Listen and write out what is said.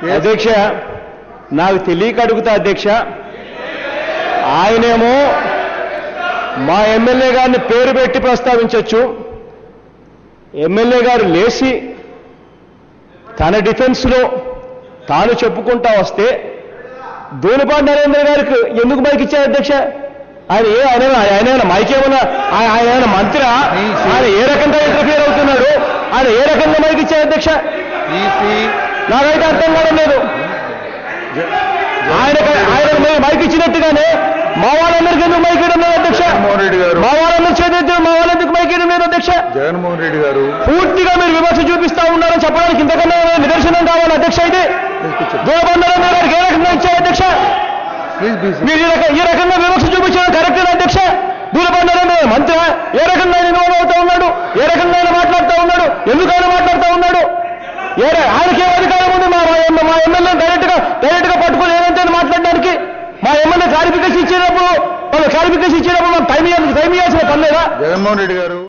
అధ్యక్ష నాకు తెలియక అడుగుతా అధ్యక్ష ఆయనేమో మా ఎమ్మెల్యే గారిని పేరు పెట్టి ప్రస్తావించవచ్చు ఎమ్మెల్యే గారు లేచి తన డిఫెన్స్లో తాను చెప్పుకుంటా వస్తే దూలపాటి నరేంద్ర గారికి ఎందుకు మైక్ ఇచ్చారు అధ్యక్ష ఆయన ఏ ఆయన ఆయన ఏమైనా మైక్ ఏమన్నా ఆయన ఆయన ఏమైనా మంత్రి ఆయన ఏ రకంగా ఇంటర్ఫియర్ అవుతున్నాడు ఆయన ఏ రకంగా మైక్ ఇచ్చారు అధ్యక్ష ఈసీ నాకైతే అర్థం కావడం లేదు ఆయన ఆయన మేము మైక్ ఇచ్చినట్టుగానే మా వాళ్ళందరికీ ఎందుకు మైక్ ఇవ్వడం లేదు అధ్యక్ష జగన్మోహన్ రెడ్డి గారు మా వాళ్ళందరూ చేతి మా వాళ్ళందుకు మైక్ ఇవ్వడం లేదు అధ్యక్ష జగన్మోహన్ రెడ్డి గారు పూర్తిగా మీరు విమర్శ చూపిస్తా ఉన్నారని చెప్పడానికి ఇంతకన్నా ఏమైనా నిదర్శనం కావాలి అధ్యక్ష ఇది దూరబంధనం గారికి ఏ రకంగా ఇచ్చారు అధ్యక్ష ప్లీజ్ బీసీ మీరు ఈ రక- ఈ రకంగా విమర్శ చూపించడం కరెక్టేనా అధ్యక్ష దూరబంధనం మంత్రి ఏ రకంగా ఆయన ఇన్వాల్వ్ అవుతా ఉన్నాడు ఏ రకంగా ఆయన మాట్లాడుతూ ఉన్నాడు ఎందుకు ఆయన మాట్లాడుతూ ఉన్నాడు ఏ ర- ఆయనకి ఏ అధికారం ఉంది మా మా ఎమ్మె- మా ఎమ్మెల్యే డైరెక్ట్ గా డైరెక్ట్ గా పట్టుకుని ఏదంటే మాట్లాడడానికి మా ఎమ్మెల్యే క్లారిఫికేషన్ ఇచ్చేటప్పుడు వాళ్ళు క్లారిఫికేషన్ ఇచ్చేటప్పుడు మనం టైం ఇవ్వాలి టైం ఇవ్వాల్సిన పని లేదా జగన్మోహన్ రెడ్డి గారు